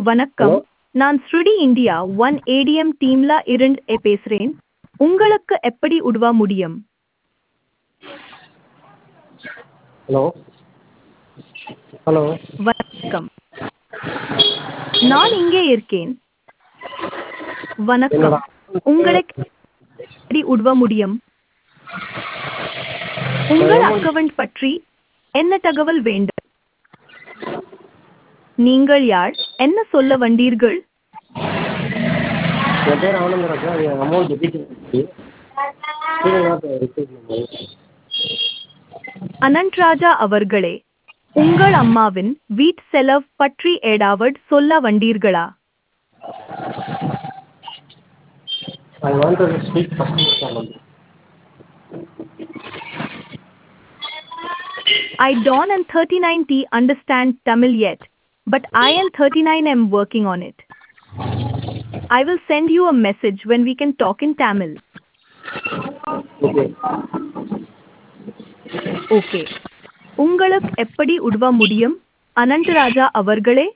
வணக்கம் ஹலோ நான் ஸ்ருடி இந்தியா ஒன் ஏடிஎம் டீம்ல இருந்து பேசுறேன் உங்களுக்கு எப்படி உதவ முடியும் ஹலோ ஹலோ வணக்கம் நான் இங்கே இருக்கேன் வணக்கம் என்னடா உங்களுக்கு எப்படி உதவ முடியும் உங்கள் அக்கவுண்ட் பற்றி என்ன தகவல் வேண்டும் நீங்கள் யார் என்ன சொல்ல வந்தீர்கள் என் பேர் ஆனந்தராஜா அது அமௌண்ட் டெபிட் ஆகிடுச்சு கீழே நாட் ரிசீவ் பண்ணி அனந்த்ராஜா அவர்களே உங்கள் அம்மாவின் வீட் செலவு பற்றி ஏதாவது சொல்ல வந்தீர்களா I want to speak customer care number I don't and 39T understand Tamil yet, but I and 39 am working on it. I will send you a message when we can talk in Tamil. Okay Okay. உங்களுக்கு எப்படி உதவ முடியும் அனந்தராஜா அவர்களே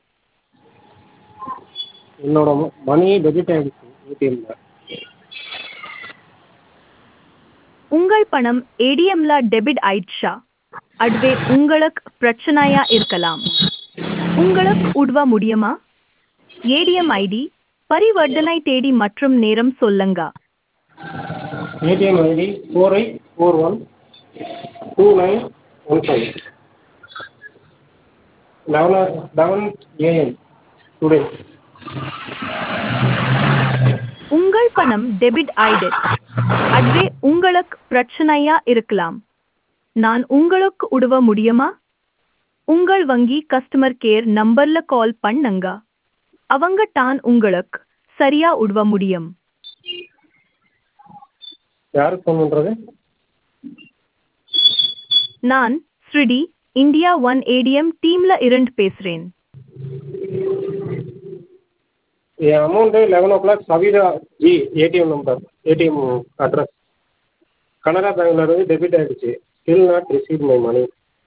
என்னோட மணி debit ஆகிடுச்சு ஏடிஎம்மில் உங்கள் பணம் ஏடிஎம்ல டெபிட் ஆயிடுச்சா அதுவே உங்களுக்கு பிரச்சனையா இருக்கலாம் உங்களுக்கு உதவ முடியுமா ஏடிஎம் ஐடி பரிவர்த்தனை தேதி மற்றும் நேரம் சொல்லுங்க ATM ID four eight four one two nine one five eleven eleven AM today உங்கள் பணம் டெபிட் ஆயிடுச்சு அதுவே உங்களுக்கு பிரச்சனையா இருக்கலாம் நான் உங்களுக்கு உதவ முடியுமா உங்கள் வங்கி கஸ்டமர் கேர் நம்பர்ல கால் பண்ணுங்க அவங்க தான் உங்களுக்கு சரியா உதவ முடியும் யாருக்கு ஃபோன் பண்ணுறது நான் ஸ்ருடி இந்தியா ஒன் ஏடிஎம் டீம்ல இருந்து பேசுறேன் என் amount eleven o'clock Savita ji ATM number ATM address Canara பேங்க்ல இருந்து டெபிட் ஆகிடுச்சு still not receive my money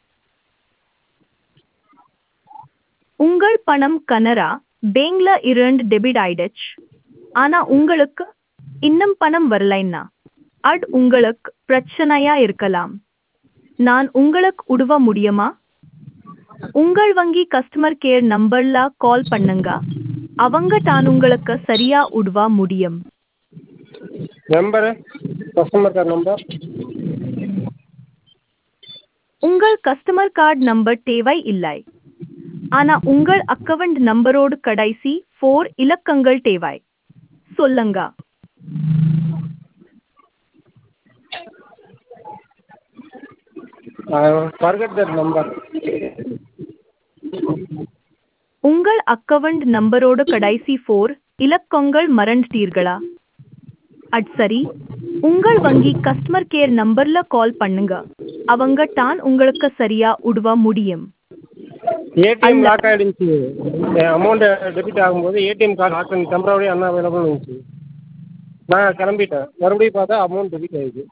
உங்கள் பணம் கனரா பேங்க்ல இருந்து டெபிட் ஆயிடுச்சு ஆனா உங்களுக்கு இன்னும் பணம் வரலைன்னா அது உங்களுக்கு பிரச்சனையா இருக்கலாம் நான் உங்களுக்கு உதவ முடியுமா உங்கள் வங்கி கஸ்டமர் கேர் நம்பர்ல கால் பண்ணுங்க அவங்க தான் உங்களுக்கு சரியா உதவ முடியும் நம்பரு கஸ்டமர் கேர் நம்பர் உங்கள் கஸ்டமர் கார்டு நம்பர் தேவை இல்லை ஆனா உங்கள் அக்கவுண்ட் நம்பரோடு கடைசி ஃபோர் இலக்கங்கள் தேவை சொல்லுங்க ஃபர்கட் தட் நம்பர் உங்கள் அக்கவுண்ட் நம்பரோடு கடைசி ஃபோர் இலக்கங்கள் மறந்துட்டீர்களா அது சரி உங்கள் வங்கி கஸ்டமர் கேர் நம்பர்ல கால் பண்ணுங்க அவங்க தான் உங்களுக்கு சரியா உதவ முடியும் ஏடிஎம் லாக் ஆகிடுச்சு என் அமௌண்ட்டு டெபிட் ஆகும்போது ஏடிஎம் கார்டு லாக் பண்ணி டெம்பரவரி அன் அவைலபிள் இருந்துச்சு நான் கிளம்பிட்டேன் மறுபடியும் பார்த்தா அமௌண்ட் டெபிட் ஆகிடுச்சு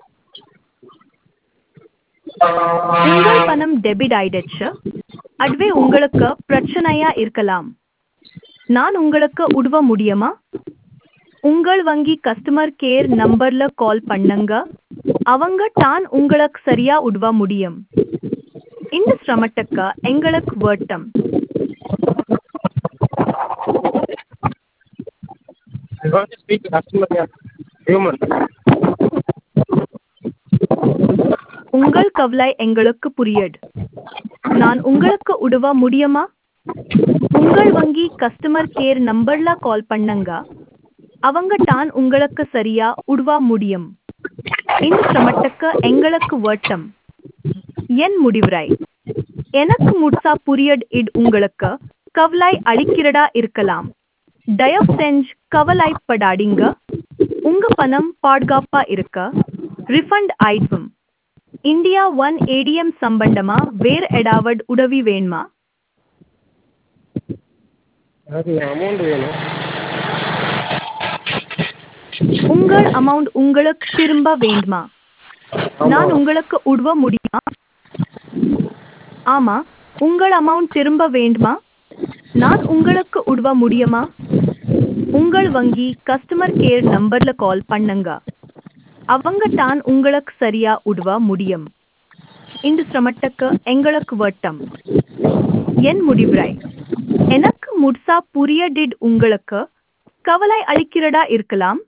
உங்கள் பணம் டெபிட் ஆயிடுச்சு அதுவே உங்களுக்கு பிரச்சனையா இருக்கலாம் நான் உங்களுக்கு உதவ முடியுமா உங்கள் வங்கி கஸ்டமர் கேர் நம்பர்ல கால் பண்ணுங்க அவங்க தான் உங்களுக்கு சரியா உதவ முடியும் இந்த சிரமத்துக்கு எங்களுக்கு வட்டம் I want to speak to customer care human. உங்கள் கவலை எங்களுக்கு புரியுது நான் உங்களுக்கு உதவ முடியுமா உங்கள் வங்கி கஸ்டமர் கேர் நம்பர்ல கால் பண்ணுங்க அவங்க தான் உங்களுக்கு சரியா உதவ முடியும் இந்த சிரமத்துக்கு எங்களுக்கு வட்டம் என் முடிவுரை எனக்கு முழுசா புரியட் இது உங்களுக்கு கவலை அளிக்கிறதா இருக்கலாம் தயவு செஞ்சு கவலைப்படாதீங்க உங்க பணம் பாதுகாப்பா இருக்க ரிஃபண்ட் ஆயிடும் இந்தியா ஒன் ஏடிஎம் சம்பந்தமா வேற ஏதாவது உதவி வேணுமா எனக்கு என் அமௌண்ட் வேணும் உங்கள் அமௌண்ட் உங்களுக்கு திரும்ப வேண்டுமா நான் உங்களுக்கு உதவ முடியுமா ஆமா உங்கள் அமௌண்ட் திரும்ப வேண்டுமா நான் உங்களுக்கு உதவ முடியுமா உங்கள் வங்கி கஸ்டமர் கேர் நம்பர்ல கால் பண்ணுங்க அவங்க தான் உங்களுக்கு சரியா உதவ முடியும் இந்த சிரமத்துக்கு எங்களுக்கு வட்டம் என் முடிவுரை எனக்கு முழுசா புரியடிட் உங்களுக்கு கவலை அளிக்கிறதா இருக்கலாம்